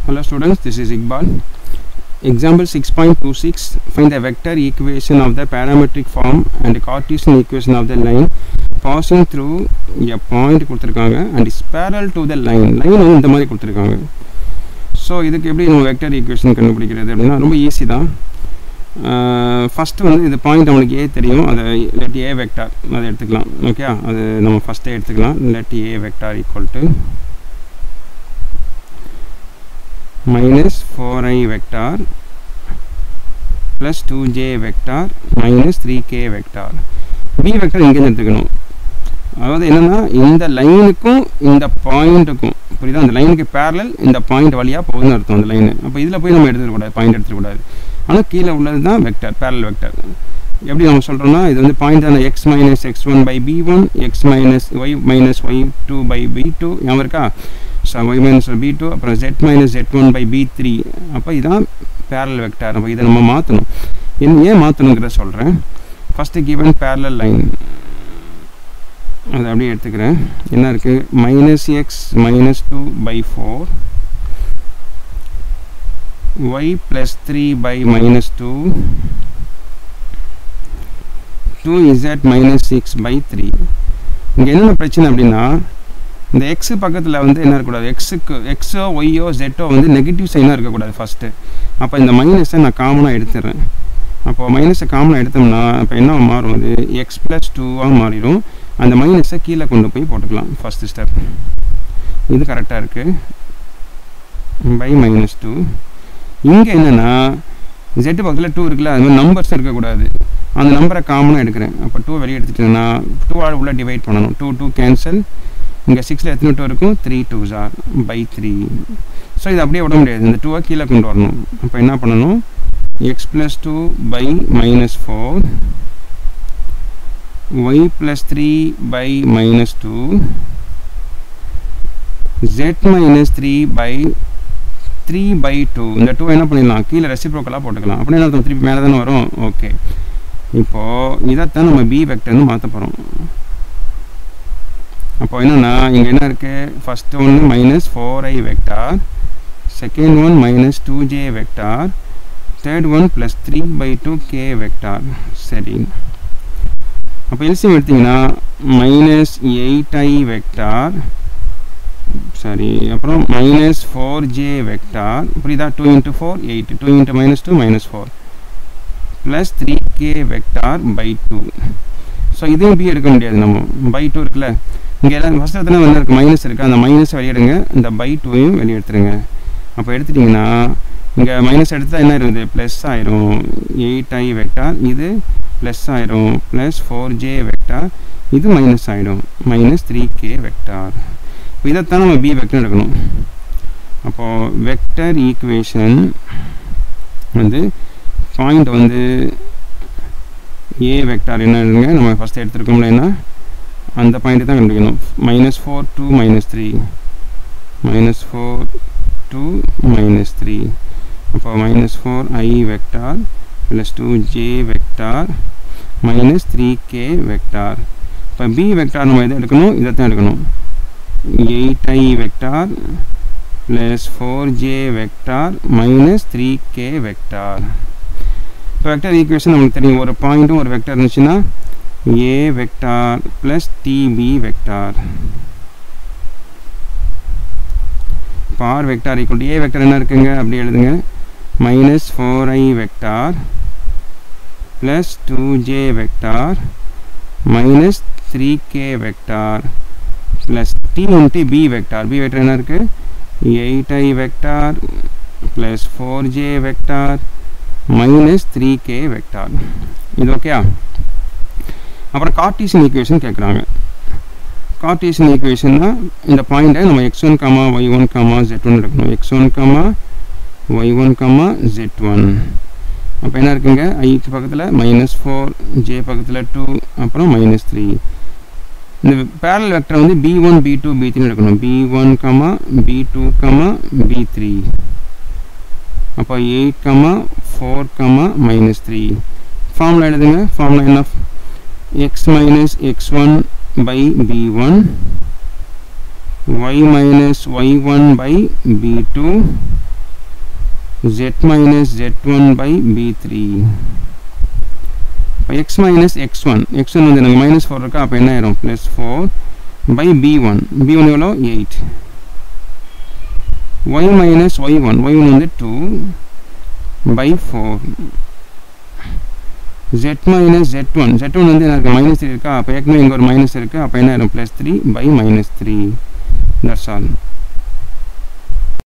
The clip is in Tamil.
Hello students, this is Iqbal. Example 6.26 Find the vector equation of the parametric form and the Cartesian equation of the line passing through a point கொடுத்துருக்காங்க and is parallel to the line line வந்து இந்த மாதிரி கொடுத்துருக்காங்க ஸோ இதுக்கு எப்படி நம்ம வெக்டர் ஈக்குவேஷன் கண்டுபிடிக்கிறது அப்படின்னா ரொம்ப ஈஸி தான் ஃபஸ்ட்டு வந்து இந்த பாயிண்ட் நம்மளுக்கு ஏ தெரியும் அதை லெட் ஏ வெக்டார் அதை எடுத்துக்கலாம் ஓகே அது நம்ம ஃபஸ்ட்டே எடுத்துக்கலாம் let a vector equal to minus 4i vector plus 2j vector minus 3k vector b vector இங்கேருந்து எடுத்துக்கணும் அதாவது என்னென்னா இந்த லைனுக்கும் இந்த பாயிண்ட்டுக்கும் புரியுதா அந்த லைனுக்கு பேரலல் இந்த பாயிண்ட் வழியாக போகுதுன்னு அர்த்தம் அந்த லைனு அப்போ இதில் போய் நம்ம எடுத்துக்கூடாது பாயிண்ட் எடுத்துக்கூடாது ஆனால் கீழே உள்ளது தான் வெக்டர் பேரல் வெக்டர் எப்படி நம்ம சொல்கிறோம்னா இது வந்து பாயிண்ட் தானே x minus x one by b one x minus y minus y two by b two ஞாபகம் இருக்கா so y minus b two அப்புறம் z minus z one by b three அப்போ இதான் பேரல் வெக்டார் அப்போ இதை நம்ம மாற்றணும் என்ன ஏன் மாற்றணுங்கிறத சொல்கிறேன் ஃபஸ்ட்டு கிவன் பேரலல் லைன் அதை அப்படியே எடுத்துக்கிறேன் என்ன இருக்குது minus x minus two by four y plus three by minus two two z minus six by three இங்கே என்னென்ன பிரச்சனை அப்படின்னா இந்த எக்ஸு பக்கத்தில் வந்து என்ன இருக்கக்கூடாது எக்ஸுக்கு எக்ஸோ ஒய்யோ ஜெட்டோ வந்து நெகட்டிவ் சைனாக இருக்கக்கூடாது ஃபஸ்ட்டு அப்போ இந்த மைனஸை நான் காமனாக எடுத்துடுறேன் அப்போது மைனஸை காமனாக எடுத்தோம்னா இப்போ என்ன மாறும் அது எக்ஸ் ப்ளஸ் டூவாக மாறிடும் அந்த மைனஸை கீழே கொண்டு போய் போட்டுக்கலாம் ஃபஸ்ட்டு ஸ்டெப் இது கரெக்டாக இருக்குது பை மைனஸ் டூ இங்கே என்னென்னா ஜெட்டு பக்கத்தில் டூ இருக்குல்ல அது மாதிரி நம்பர்ஸ் இருக்கக்கூடாது அந்த நம்பரை காமனாக எடுக்கிறேன் அப்போ டூ வெளியே எடுத்துட்டேன்னா டூவால் உள்ள டிவைட் பண்ணணும் டூ டூ கேன்சல் இங்கே சிக்ஸில் எத்தனை டூ இருக்கும் த்ரீ டூ ஜார் பை த்ரீ ஸோ இது அப்படியே விட முடியாது இந்த டூவை கீழே கொண்டு வரணும் அப்போ என்ன பண்ணணும் x plus two by minus four y plus three by minus two z minus three by three by two இந்த டூ என்ன பண்ணிடலாம் கீழே ரெசிப்ரோக்கலாக போட்டுக்கலாம் அப்படின்னா என்ன திருப்பி மேலே தானே வரும் ஓகே இப்போது இதைத்தான் நம்ம பி வெக்டர்னு மாற்ற போகிறோம் அப்போ என்னென்னா இங்கே என்ன இருக்குது ஃபஸ்ட்டு ஒன்று minus four i vector second one minus two j vector third one plus three by two k vector சரி அப்போ எல்சியம் எடுத்திங்கன்னா மைனஸ் எயிட் ஐ வெக்டார் சரி அப்புறம் மைனஸ் ஃபோர் ஜே வெக்டார் புரியுதா two into four eight two into minus two minus four plus three k vector by two so இதையும் பி எடுக்க முடியாது நம்ம பை டூ இருக்குல்ல இங்கே எல்லாம் ஃபஸ்ட் எத்தனை வந்து இருக்குது மைனஸ் இருக்குது அந்த மைனஸ் வெளியிடுங்க இந்த பை டூவையும் வெளியே எடுத்துருங்க அப்போ எடுத்துட்டிங்கன்னா இங்கே மைனஸ் எடுத்தால் என்ன இருக்குது ப்ளஸ் ஆயிரும் எயிட் ஐ வெக்டார் இது ப்ளஸ் ஆயிரும் ப்ளஸ் ஃபோர் ஜே வெக்டார் இது மைனஸ் ஆகிடும் மைனஸ் த்ரீ கே வெக்டார் இப்போ இதைத்தான் நம்ம பி வெக்டர் எடுக்கணும் அப்போது வெக்டர் ஈக்குவேஷன் வந்து பாயிண்ட் வந்து ஏ வெக்டார் என்னங்க நம்ம ஃபஸ்ட்டு எடுத்துருக்கோம்ல என்ன அந்த பாயிண்ட் தான் கண்டுபிடிக்கணும் minus four two minus three minus four two minus three அப்போ minus four i vector plus two j vector minus three k vector இப்போ பி வெக்டார் நம்ம எதை எடுக்கணும் இதை தான் எடுக்கணும் eight i vector plus four j vector minus three k vector இப்போ வெக்டர் ஈக்குவேஷன் நமக்கு தெரியும் ஒரு பாயிண்ட்டும் ஒரு வெக்டர் இருந்துச்சுன்னா a vector plus t b vector இப்போ r vector equal a vector என்ன இருக்குங்க அப்படி எழுதுங்க minus four i vector plus two j vector minus three k vector plus t into b vector b vector என்ன இருக்குது eight i vector plus four j vector minus three k vector இது ஓகேயா அப்புறம் கார்டீசியன் ஈக்குவேஷன் கேட்குறாங்க கார்டீசியன் ஈக்குவேஷன்னா இந்த பாயிண்ட்டை நம்ம x one comma y one comma z one எடுக்கணும் x one comma y one comma z one அப்போ என்ன இருக்குங்க ஐக்கு பக்கத்தில் மைனஸ் ஃபோர் ஜே பக்கத்தில் டூ அப்புறம் மைனஸ் த்ரீ இந்த பேரல் வெக்டர் வந்து b one b two b three எடுக்கணும் b one comma b two comma b three அப்போ eight comma four comma minus three formula எழுதுங்க ஃபார்முலா என்ன x minus x one by b one y minus y1 by b2 z minus z1 by b3 இப்போ x minus x one x one வந்து எனக்கு மைனஸ் ஃபோர் இருக்கா அப்போ என்ன ஆயிரும் plus four by b one b one எவ்வளோ eight y minus y one y one வந்து two by four z minus z one z one வந்து எனக்கு மைனஸ் த்ரீ இருக்கா அப்போ ஏற்கனவே இங்கே ஒரு மைனஸ் இருக்குது அப்போ என்ன ஆயிரும் plus three by minus three that's all